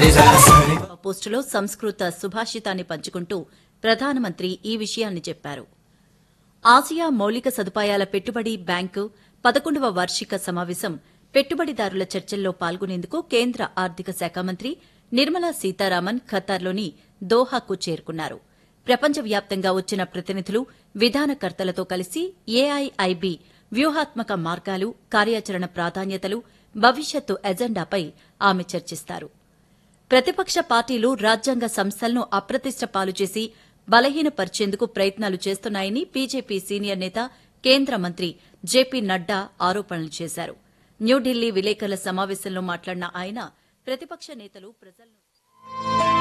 పోస్టులో సంస్కృత సుభాషితాన్ని పంచుకుంటూ ప్రధానమంత్రి ఈ విషయాన్ని చెప్పారు ఆసియా మౌలిక సదుపాయాల పెట్టుబడి బ్యాంకు పదకొండవ వార్షిక సమావేశం పెట్టుబడిదారుల చర్చల్లో పాల్గొనేందుకు కేంద్ర ఆర్థిక శాఖ మంత్రి నిర్మలా సీతారామన్ ఖతార్లోని దోహాకు చేరుకున్నారు ప్రపంచవ్యాప్తంగా వచ్చిన ప్రతినిధులు విధానకర్తలతో కలిసి ఏఐఐబి వ్యూహాత్మక మార్గాలు కార్యాచరణ ప్రాధాన్యతలు భవిష్యత్తు ఎజెండాపై ఆమె చర్చిస్తారు ప్రతిపక్ష పార్టీలు రాజ్యాంగ సంస్థలను అప్రతిష్ట పాలు చేసి బలహీనపరిచేందుకు ప్రయత్నాలు చేస్తున్నాయని బీజేపీ సీనియర్ నేత కేంద్ర మంత్రి జేపీ నడ్డా ఆరోపణలు చేశారు న్యూఢిల్లీ విలేకరుల సమావేశంలో మాట్లాడిన ఆయన ప్రతిపక్ష నేతలు ప్రజలను